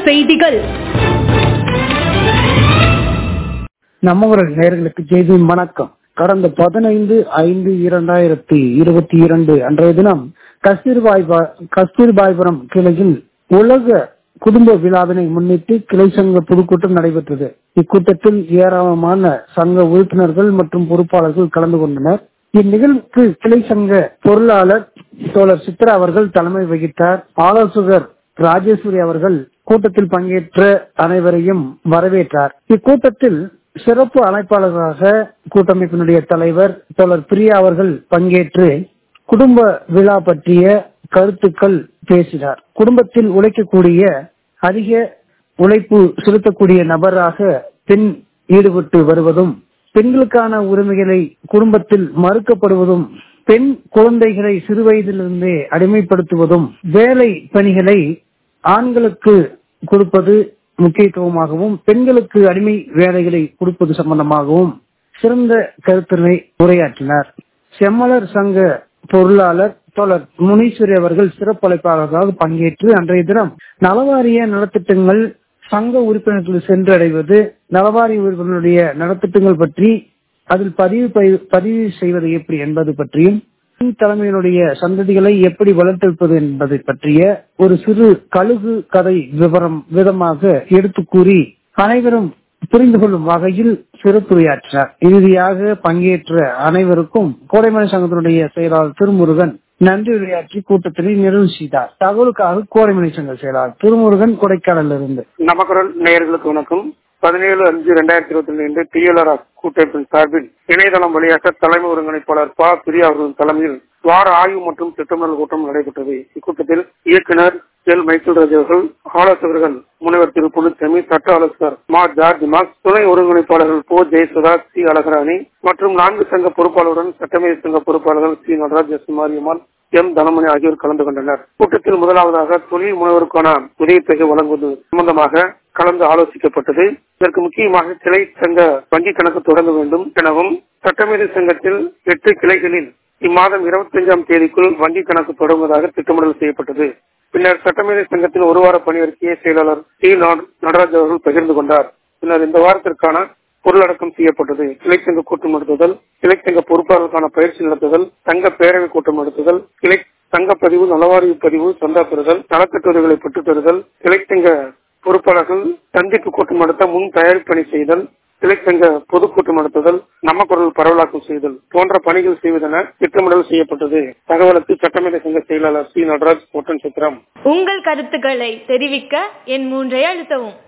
செய்திகள் நம்ம நேர்களுக்கு செய்தி வணக்கம் கடந்த பதினைந்து ஐந்து இரண்டாயிரத்தி இருபத்தி இரண்டு அன்றைய தினம் கஸ்தூர்பாய் கஸ்தூர்பாய்புரம் கிளையில் உலக குடும்ப விழாவினை முன்னிட்டு கிளை சங்க பொதுக்கூட்டம் நடைபெற்றது இக்கூட்டத்தில் ஏராளமான சங்க உறுப்பினர்கள் மற்றும் பொறுப்பாளர்கள் கலந்து கொண்டனர் இந்நிகழ்வுக்கு கிளை சங்க பொருளாளர் தோழர் சித்ரா அவர்கள் தலைமை வகித்தார் ஆலோசகர் ராஜேஸ்வரி அவர்கள் கூட்டத்தில் பங்கேற்ற அனைவரையும் வரவேற்றார் இக்கூட்டத்தில் சிறப்பு அழைப்பாளராக கூட்டமைப்பினுடைய தலைவர் தோழர் பிரியா அவர்கள் பங்கேற்று குடும்ப விழா பற்றிய கருத்துக்கள் பேசினார் குடும்பத்தில் உழைக்கக்கூடிய அதிக உழைப்பு செலுத்தக்கூடிய நபராக பெண் ஈடுபட்டு வருவதும் பெண்களுக்கான உரிமைகளை குடும்பத்தில் மறுக்கப்படுவதும் பெண் குழந்தைகளை சிறு வயதிலிருந்தே அடிமைப்படுத்துவதும் வேலை பணிகளை ஆண்களுக்கு கொடுப்பது முக்கியத்துவமாகவும் பெண்களுக்கு அடிமை வேலைகளை கொடுப்பது சம்பந்தமாகவும் சிறந்த கருத்தினை உரையாற்றினார் செம்மலர் சங்க பொருளாளர் தோழர் முனீஸ்வரி அவர்கள் சிறப்பு அழைப்பாளர்களாக பங்கேற்று அன்றைய தினம் நலவாரிய நலத்திட்டங்கள் சங்க உறுப்பினர்கள் சென்றடைவது நலவாரிய உறுப்பினருடைய நலத்திட்டங்கள் பற்றி அதில் பதிவு பதிவு செய்வது எப்படி என்பது பற்றியும் தலைமையினுடைய சந்ததிகளை எப்படி வளர்த்தெடுப்பது என்பதை பற்றிய ஒரு சிறு கழுகு கதை விவரம் விதமாக எடுத்து கூறி அனைவரும் புரிந்து கொள்ளும் வகையில் சிறப்புரையாற்றினார் இறுதியாக பங்கேற்ற அனைவருக்கும் கோடைமலை சங்கத்தினுடைய செயலாளர் திருமுருகன் நன்றி உரையாற்றி கூட்டத்தினை நிறைவு செய்தார் தகவலுக்காக கோடைமலை சங்க செயலாளர் திருமுருகன் கொடைக்கானல் இருந்து நமக்குரல் நேயர்களுக்கு வணக்கம் பதினேழு அஞ்சு ரெண்டாயிரத்தி இருபத்தி ரெண்டு இன்று டிஎல்ஆர் கூட்டமைப்பின் சார்பில் இணையதளம் வழியாக தலைமை ஒருங்கிணைப்பாளர் ப பிரியா அவர்களின் தலைமையில் வார ஆய்வு மற்றும் திட்டமிடல் கூட்டம் நடைபெற்றது இக்கூட்டத்தில் இயக்குநர் எல் மைக்கேல் ராஜ் அவர்கள் ஆலோசகர்கள் முனைவர் திரு புனித்தமி சட்ட ஆலோசகர் மா ஜார்ஜ் மார்க் துணை ஒருங்கிணைப்பாளர்கள் போ ஜெயசுதா சி அழகராணி மற்றும் நான்கு சங்க பொறுப்பாளருடன் சட்டமேதை சங்க பொறுப்பாளர்கள் C Nataraj S Mariammal M Thanamani ஆகியோர் கலந்து கொண்டனர் கூட்டத்தில் முதலாவதாக தொழில் முனைவருக்கான உதவித்தொகை வழங்குவது சம்பந்தமாக கலந்து ஆலோசிக்கப்பட்டது இதற்கு முக்கியமாக கிளை சங்க வங்கி கணக்கு தொடங்க வேண்டும் எனவும் சட்டமேதை சங்கத்தில் எட்டு கிளைகளில் இம்மாதம் இருபத்தி அஞ்சாம் தேதிக்குள் வங்கி கணக்கு தொடங்குவதாக திட்டமிடல் செய்யப்பட்டது பின்னர் சட்டமேதை சங்கத்தின் ஒரு வார பணியறிக்கையை செயலாளர் டி நடராஜ் அவர்கள் பகிர்ந்து கொண்டார் பின்னர் இந்த வாரத்திற்கான பொருளடக்கம் செய்யப்பட்டது கிளைச்சங்க கூட்டம் நடத்துதல் கிளைச்சங்க பொறுப்பாளர்களுக்கான பயிற்சி நடத்துதல் சங்க பேரவை கூட்டம் நடத்துதல் கிளை சங்க பதிவு நலவாரிய பதிவு சந்தா பெறுதல் நலத்திட்டுதவிகளை பெற்றுத் தருதல் கிளைச்சங்க பொறுப்பாளர்கள் சந்திப்பு கூட்டம் நடத்த முன் தயாரிப்பு பணி செய்தல் கிளைச்சங்க பொதுக்கூட்டம் நடத்துதல் நம்ம குரல் பரவலாக்கம் செய்தல் போன்ற பணிகள் செய்வதென திட்டமிடல் செய்யப்பட்டது தகவலுக்கு சட்டமேதை சங்க செயலாளர் சி நடராஜ் ஒட்டன் சித்திரம் உங்கள் கருத்துக்களை தெரிவிக்க என் மூன்றை அழுத்தவும்